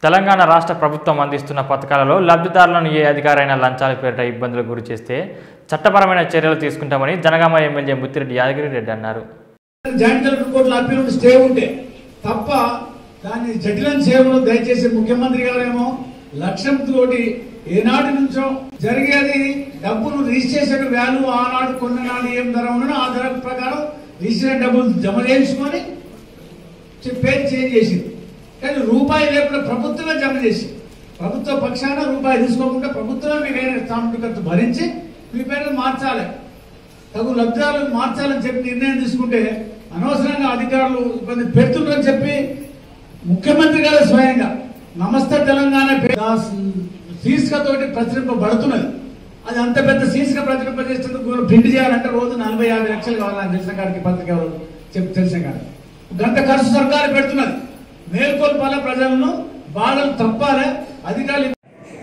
తెలంగాణ రాష్ట్ర ప్రభుత్వం అందిస్తున్న పథకాలలో లబ్ధిదారులను ఏ అధికారైనా లంచాల పేరిట ఇబ్బందులకు గురి చేస్తే చట్టపరమైన చర్యలు తీసుకుంటామని జనగామ ఎమ్మెల్యే ముత్తిరెడ్డి యాదగిరి రెడ్డి అన్నారు జాయింట్ కలెక్టర్ కోర్టులో అప్పీల్ ఉంటే స్టే ఉంటే తప్ప దాన్ని జటిలం చేయడం దయచేసి ముఖ్యమంత్రి గారేమో లక్ష్యం తోటి ఏనాటి నుంచో జరిగేది డబ్బులు రిజిస్ట్రేషన్ వాల్యూ ఆనాడు కొన్ని నాడు ఏం ధర ఉండనో ఆ ధర ప్రకారం రిజిస్ట్రేషన్ డబ్బులు జమ చేయించుకొని చి- పేరు చేంజ్ చేసింది కానీ రూపాయి లేకుండా ప్రభుత్వమే జమ చేసి ప్రభుత్వ పక్షాన రూపాయి తీసుకోకుండా ప్రభుత్వమే మీకు అయిన స్టాంపు ఖర్చు భరించి మీ పేరు మార్చాలి తగు లబ్ధాలను మార్చాలని చెప్పి నిర్ణయం తీసుకుంటే అనవసరంగా అధికారులు ఇబ్బంది పెడుతున్నారని చెప్పి ముఖ్యమంత్రి గారు స్వయంగా నమస్తే తెలంగాణ పే- ఆ శీర్షిక తోటి ప్రచురింపబడుతున్నది అది అంత పెద్ద శీర్షిక ప్రచురింపజేసేందుకు కూడా ప్రింట్ చేయాలంటే రోజు నలభై యాభై లక్షలు కావాలని తెలిసిన కాడికి పత్రిక ఎవరు చెప్పి తెలిసిన కాడికి గంట ఖర్చు సర్కారు పెడుతున్నది మేల్కొల్పాల ప్రజలను బాధలు తప్పాలి అధికారులు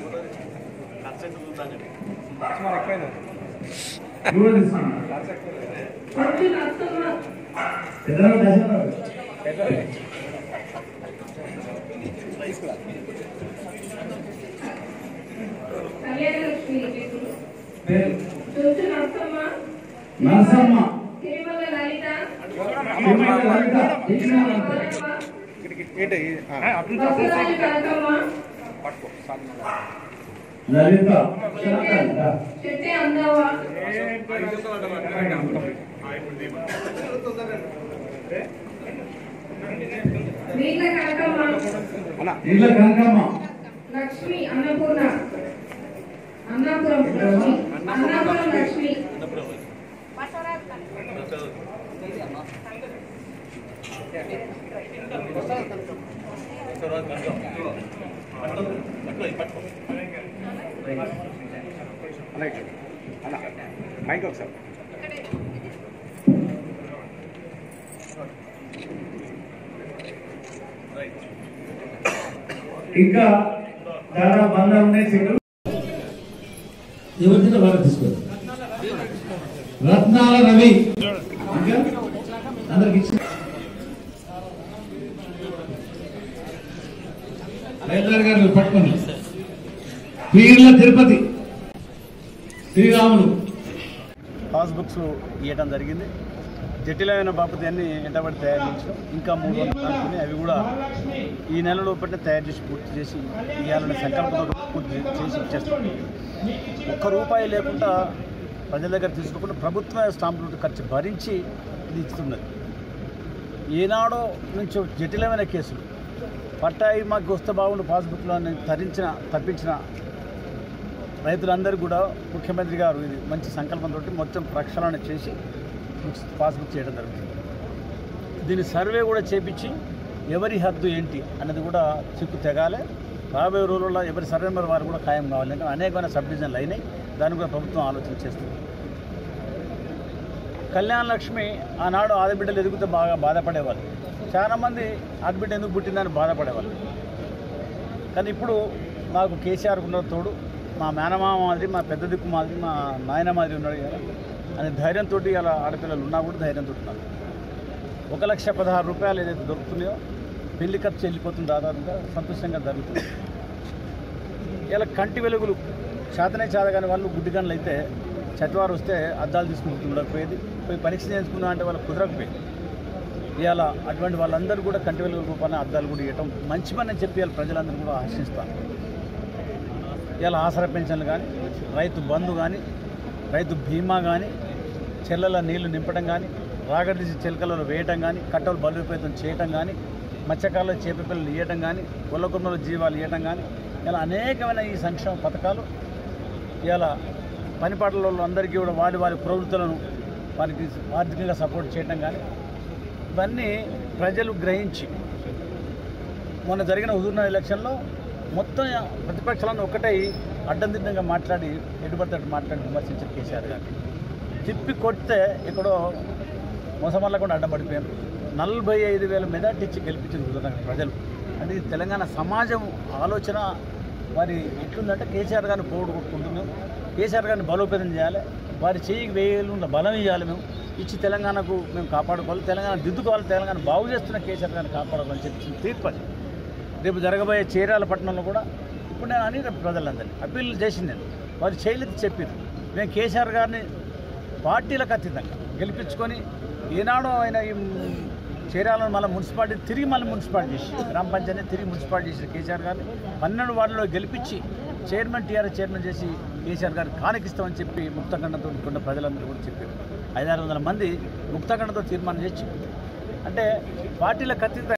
కళ్యాణలక్ష్మి చుంచు నరసమ్మ నరసమ్మ తిరుమల లలిత తిరుమల లలిత, బసరాజు కనకమ్మ లలిత చెట్టే అందవ నీళ్ళ కనకమ్మ ఇళ్ళ కనకమ్మ లక్ష్మి అన్నపూర్ణ అన్నాపురం లక్ష్మి అన్నాపురం లక్ష్మి మైక్ ఒకసారి ఇంకా చాలా బంధాలు ఉన్నాయి చెట్లు ఎవరికైనా వాళ్ళకి తీసుకోండి రత్నాల రవి ఇంకా అందరికి ఇచ్చి రైల్వే గారు పట్టుకోండి పీర్ల తిరుపతి శ్రీరాములు పాస్బుక్స్ ఇవ్వడం జరిగింది జటిలమైన బాపతి అన్ని వెంటబడి తయారు చేయించడం ఇంకా మూడు వందలు అనుకుని అవి కూడా ఈ నెల లోపలనే తయారు చేసి పూర్తి చేసి ఇవ్వాలనే సంకల్పంతో పూర్తి చే- చేసి ఇచ్చేస్తాం ఒక్క రూపాయి లేకుండా ప్రజల దగ్గర తీసుకోకుండా ప్రభుత్వ స్టాంపులు ఖర్చు భరించి ఇది ఇస్తున్నది ఏనాడో నుంచి జటిలమైన కేసులు పట్టాయి మాకు వస్తే బాగుండు పాస్బుక్లో అని తరించిన తప్పించిన రైతులందరూ కూడా ముఖ్యమంత్రి గారు ఇది మంచి సంకల్పంతో మొత్తం ప్రక్షాళన చేసి పాస్బుక్ చేయడం జరుగుతుంది దీని సర్వే కూడా చేపించి ఎవరి హద్దు ఏంటి అనేది కూడా చిక్కు తెగాలి రాబోయే రోజుల్లో ఎవరి సర్వే నెంబర్ వారు కూడా ఖాయం కావాలి అంటే అనేకమైన సబ్ డివిజన్లు అయినాయి దాన్ని కూడా ప్రభుత్వం ఆలోచన చేస్తుంది కళ్యాణ లక్ష్మి ఆనాడు ఆడబిడ్డలు ఎదిగితే బాగా బాధపడేవాళ్ళు చాలామంది ఆడబిడ్డ ఎందుకు పుట్టిందని బాధపడేవాళ్ళు కానీ ఇప్పుడు నాకు కేసీఆర్ ఉన్న తోడు మా మేనమామ మాదిరి మా పెద్ద దిక్కు మాదిరి మా నాయన మాదిరి ఉన్నాడు కదా అనే ధైర్యంతో అలా ఆడపిల్లలు ఉన్నా కూడా ధైర్యంతో ఉన్నారు ఒక లక్ష పదహారు రూపాయలు ఏదైతే దొరుకుతున్నాయో పెళ్లి ఖర్చు వెళ్ళిపోతుంది దాదాపుగా సంతోషంగా జరుగుతుంది ఇలా కంటి వెలుగులు చేతనే చేతగాని వాళ్ళు గుడ్డిగన్లు అయితే చట్వారు వస్తే అద్దాలు తీసుకుంటూ ఉండకపోయేది పోయి పరీక్ష చేయించుకున్నా అంటే వాళ్ళకి కుదరకపోయేది ఇవాళ అటువంటి వాళ్ళందరూ కూడా కంటి వెలుగు రూపాన అద్దాలు కూడా ఇవ్వటం మంచి పని అని చెప్పి ఇవాళ ప్రజలందరూ కూడా ఆశిస్తారు ఇలా ఆసరా పెన్షన్లు కానీ రైతు బంధు కానీ రైతు బీమా కానీ చెల్లెల నీళ్లు నింపడం కానీ రాగడిసి చిలకలలో వేయటం కానీ కట్టలు బలోపేతం చేయటం కానీ మత్స్యకారుల చేప పిల్లలు ఇవ్వటం కానీ గొల్లకుమ్మల జీవాలు ఇవ్వటం కానీ ఇలా అనేకమైన ఈ సంక్షేమ పథకాలు ఇలా పనిపాట్ల అందరికీ కూడా వారి వారి ప్రవృత్తులను వారికి ఆర్థికంగా సపోర్ట్ చేయటం కానీ ఇవన్నీ ప్రజలు గ్రహించి మొన్న జరిగిన హుజూర్నగర్ ఎలక్షన్లో మొత్తం ప్రతిపక్షాలను ఒక్కటే అడ్డందిడ్డంగా మాట్లాడి ఎటుపడితే మాట్లాడి విమర్శించారు కేసీఆర్ గారు తిప్పి కొడితే ఎక్కడో మొసమల్లకుండా అడ్డపడిపోయారు నలభై ఐదు వేల మెజార్టీ ఇచ్చి గెలిపించింది హుజూర్నగర్ ప్రజలు అంటే ఇది తెలంగాణ సమాజం ఆలోచన వారి ఎట్లుందంటే కేసీఆర్ గారిని పోడు కొట్టుకుంటున్నాం కేసీఆర్ గారిని బలోపేతం చేయాలి వారి చేయికి వేలు ఉన్న బలం ఇవ్వాలి మేము ఇచ్చి తెలంగాణకు మేము కాపాడుకోవాలి తెలంగాణ దిద్దుకోవాలి తెలంగాణ బాగు చేస్తున్న కేసీఆర్ గారిని కాపాడుకోవాలని చెప్పి తీర్పు అది రేపు జరగబోయే చీరాల పట్టణంలో కూడా ఇప్పుడు నేను అని రేపు ప్రజలందరినీ అప్పీల్ చేసింది నేను వారు చేయలేదు చెప్పారు మేము కేసీఆర్ గారిని పార్టీలకు అతీతంగా గెలిపించుకొని ఏనాడో ఆయన ఈ చీరాలను మళ్ళీ మున్సిపాలిటీ తిరిగి మళ్ళీ మున్సిపాలిటీ చేసి గ్రామ పంచాయతీ తిరిగి మున్సిపాలిటీ చేసిన కేసీఆర్ గారిని పన్నెండు వార్డులో గెలిపించి చైర్మన్ టీఆర్ఎస్ చైర్మన్ చేసి కేసీఆర్ గారిని కానికిస్తామని చెప్పి ముక్తఖండంతో ఉన్న ప్రజలందరూ కూడా చెప్పారు ఐదారు వందల మంది ముక్తఖండంతో తీర్మానం చేసి అంటే పార్టీలకు అతీత